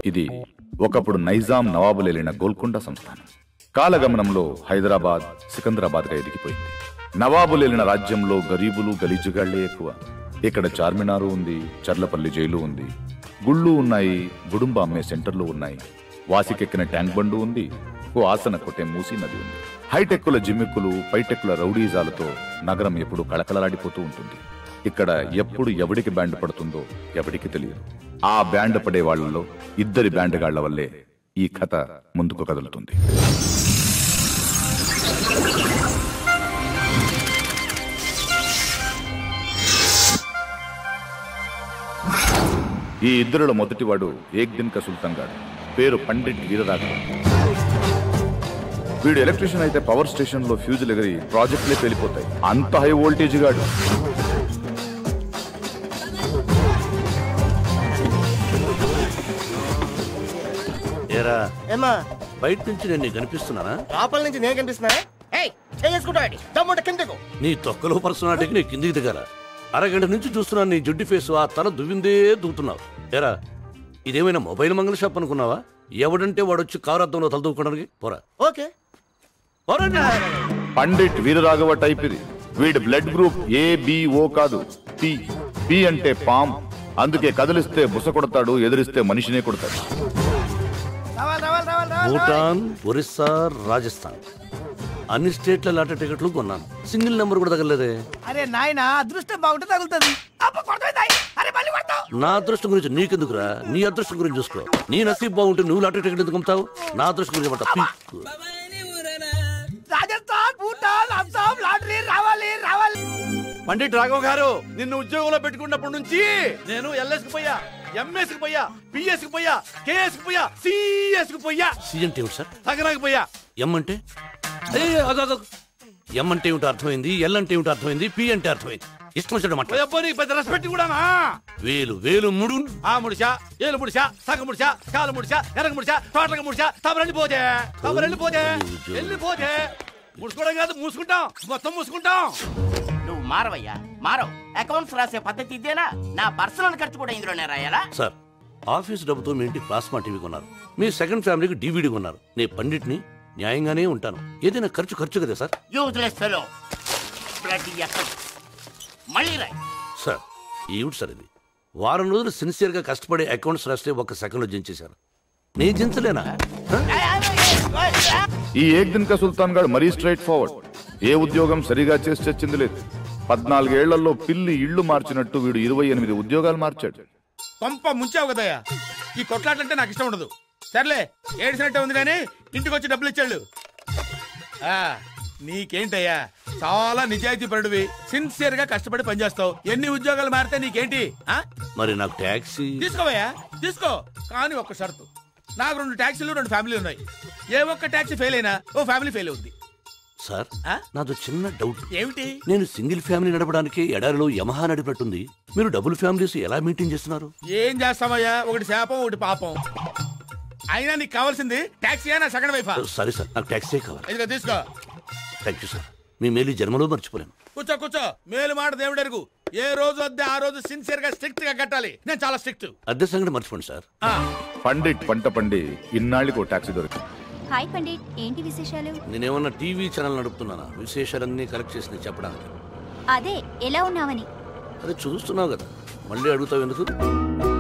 ఇది ఒకప్పుడు నైజాం నవాబులేలిన గోల్కొండ సంస్థానం కాలగమనంలో హైదరాబాద్ సికంద్రాబాద్గా ఎదిగిపోయింది నవాబులేలిన రాజ్యంలో గరీబులు గలీజుగాళ్లే ఎక్కువ ఇక్కడ చార్మినారు ఉంది చర్లపల్లి జైలు ఉంది గుళ్ళు ఉన్నాయి గుడుంబ అమ్మే సెంటర్లు ఉన్నాయి వాసికెక్కిన ట్యాంక్ బండు ఉంది ఓ ఆసన కొట్టే మూసీ నది ఉంది హైటెక్కుల జిమ్మిక్కులు పైటెక్కుల రౌడీజాలతో నగరం ఎప్పుడు కళకళలాడిపోతూ ఉంటుంది ఇక్కడ ఎప్పుడు ఎవడికి బ్యాండ్ పడుతుందో ఎవడికి తెలియదు ఆ బ్యాండ్ పడే వాళ్ళలో ఇద్దరి బ్యాండ్ గాళ్ల వల్లే ఈ కథ ముందుకు కదులుతుంది ఈ ఇద్దరులో మొదటివాడు ఏక్ దిన్ కా సుల్తాన్ గాడు పేరు పండిట్ వీరరాఘవ వీడు ఎలక్ట్రీషియన్ అయితే పవర్ స్టేషన్ లో ఫ్యూజులు ఎగిరి ప్రాజెక్టులే పేలిపోతాయి అంత హై వోల్టేజ్ గాడు ఏరా ఏమా బయట నుంచి నేను నీకు కనిపిస్తున్నానా లోపల నుంచి నేను కనిపిస్తున్నా ఏయ్ చేసుకుంటాడు దమ్ముంట కిందకు నీ తొక్కలో పర్సనాలిటీకి నీ కిందికి దిగాల అరగంట నుంచి చూస్తున్నాను నీ జుడ్డి ఫేసు ఆ తల దువ్విందే దూతున్నావు ఏరా ఇదేమైనా మొబైల్ మంగళ షాప్ అనుకున్నావా ఎవడంటే వాడొచ్చి కారు అద్దంలో తల దూకోవడానికి పోరా ఓకే పోరా పండిట్ వీరరాఘవ టైప్ ఇది వీడి బ్లడ్ గ్రూప్ ఏబిఓ కాదు పి పి అంటే పామ్ అందుకే కదిలిస్తే బుస కొడతాడు ఎదిరిస్తే మనిషినే కొడతాడు రావాలి రావాలి రావాలి రావాలి భూటాన్ ఒరిస్సా రాజస్థాన్ అన్ని స్టేట్ల లాటరీ టికెట్లు కొన్నాను సింగిల్ నెంబర్ కూడా తగలేదే అరే నాయన అదృష్టం బాగుంటే తగులుతుంది అబ్బ కొడతాయి అరే మళ్ళీ కొడతావు నా అదృష్టం గురించి నీకెందుకురా నీ అదృష్టం గురించి చూసుకో నీ నసీబ్ బాగుంటే నువ్వు లాటరీ టికెట్ ఎందుకు అమ్ముతావు నా అదృష్టం గురించి పట్ట పీక్కు. రాజస్థాన్ భూటాన్ అస్సాం లాటరీ రావాలి రావాలి పండిట్ రాఘవ్ గారు నిన్ను ఉద్యోగంలో పెట్టుకున్నప్పటి నుంచి నేను ఎల్ఎస్ కి పోయా ఎంఎస్ కి పోయా పిఎస్ కి పోయా కేఎస్ కి పోయా సిఎస్ కి పోయా సి అంటే ఏమిటి సార్ తగనాకి పోయా ఎం అంటే ఏ, ఆగు, ఆగు, ఆగు. ఎం అంటే ఏమిటో అర్థమైంది ఎల్ అంటే ఏమిటో అర్థమైంది పి అంటే అర్థమైంది ఇష్టం వచ్చినట్టు మాట పోయప్పో నీకు పెద్ద రెస్పెక్ట్ కూడానా వేలు వేలు ముడు ఆ ముడిసా ఏలు ముడిసా సగ ముడిసా కాలు ముడిసా ఎనక ముడిసా తోటలకు ముడిసా తమరు వెళ్ళిపోతే తమరు వెళ్ళిపోతే వెళ్ళిపోతే ముడుచుకోవడం కాదు మూసుకుంటాం మొత్తం మూసుకుంటాం నువ్వు మారవయ్యా మారవ్ అకౌంట్స్ రాసే పద్ధతి ఇదేనా నా పర్సనల్ ఖర్చు కూడా ఇందులోనే రాయాలా సార్ ఆఫీస్ డబ్బుతో మీ ఇంటి ప్లాస్మా టీవీ కొన్నారు మీ సెకండ్ ఫ్యామిలీకి డివిడి కొన్నారు నేను పండిట్ని న్యాయంగానే ఉంటాను ఏదైనా ఖర్చు ఖర్చు కదా sir useless fellow blood accounts మళ్ళీ రాయ్ సార్ ఏమిటి సార్ ఇది వారం రోజులు సిన్సియర్గా కష్టపడే అకౌంట్స్ రాస్తే ఒక సెకండ్లో జించేశారు నేను జించలేనా హ? ఈ ఏక్ దిన్ కా సుల్తాన్ గాడు మరీ స్ట్రైట్ ఫార్వర్డ్ ఏ ఉద్యోగం సరిగా చేసి చచ్చింది లేదు పద్నాలుగేళ్లలో పిల్లి ఇళ్లు మార్చినట్టు వీడు ఇరవై ఎనిమిది ఉద్యోగాలు మార్చాడు పంప ముంచావు కదయ్యా ఈ కొట్లాటంటే నాకు ఇష్టం ఉండదు సర్లే ఏడిసినట్టే ఉంది కానీ ఇంటికి వచ్చి డబ్బులు ఇచ్చాడు ఆ, నీకేంటయ్యా చాలా నిజాయితీ పరుడివి సిన్సియర్ గా కష్టపడి పనిచేస్తావు ఎన్ని ఉద్యోగాలు మారితే నీకేంటి ఆ? మరి నాకు ట్యాక్సీ తీసుకోవయ్యా తీసుకో కానీ ఒక్క షరతు నాకు రెండు ట్యాక్సీలు రెండు ఫ్యామిలీ ఉన్నాయి ఏ ఒక్క ట్యాక్సీ ఫెయిల్ అయినా ఓ ఫ్యామిలీ ఫెయిల్ అవుద్ది సార్ ఆ? నాదో చిన్న డౌట్ ఏమిటి నేను సింగిల్ ఫ్యామిలీ నడపడానికి ఎడారిలో యమహా నడిపినట్టుంది మీరు డబుల్ ఫ్యామిలీస్ ఎలా మెయింటైన్ చేస్తున్నారు ఏం చేస్తామయ్యా ఒకటి శాపం ఒకటి పాపం అయినా నీకు కావాల్సింది ట్యాక్సీ అయినా సెకండ్ వైఫా సరే సార్ నాకు ట్యాక్సీ కావాలి ఇదిగో తీసుకో థ్యాంక్ యూ సార్ మీ మేలు ఈ జన్మలో మర్చిపోలేను కూర్చో కూర్చో మేలు మాట దేవుడెరుగు ఏ రోజు వద్దే ఆ రోజు సిన్సియర్ గా స్ట్రిక్ట్ గా కట్టాలి నేను చాలా స్ట్రిక్ట్ అద్దె సంగతి మర్చిపోండి సార్ పండిట్ పంట పండి ఇన్నాళ్ళకి ఓ టాక్సీ దొరికింది హాయ్ పండిట్ ఏంటి విశేషాలు నేనేమన్నా టీవీ ఛానల్ నడుపుతున్నానా విశేషాలన్నీ కలెక్ట్ చేసి నేను చెప్పడానికి అదే ఎలా ఉన్నావని అదే చూస్తున్నావు కదా మళ్ళీ అడుగుతావు ఎందుకు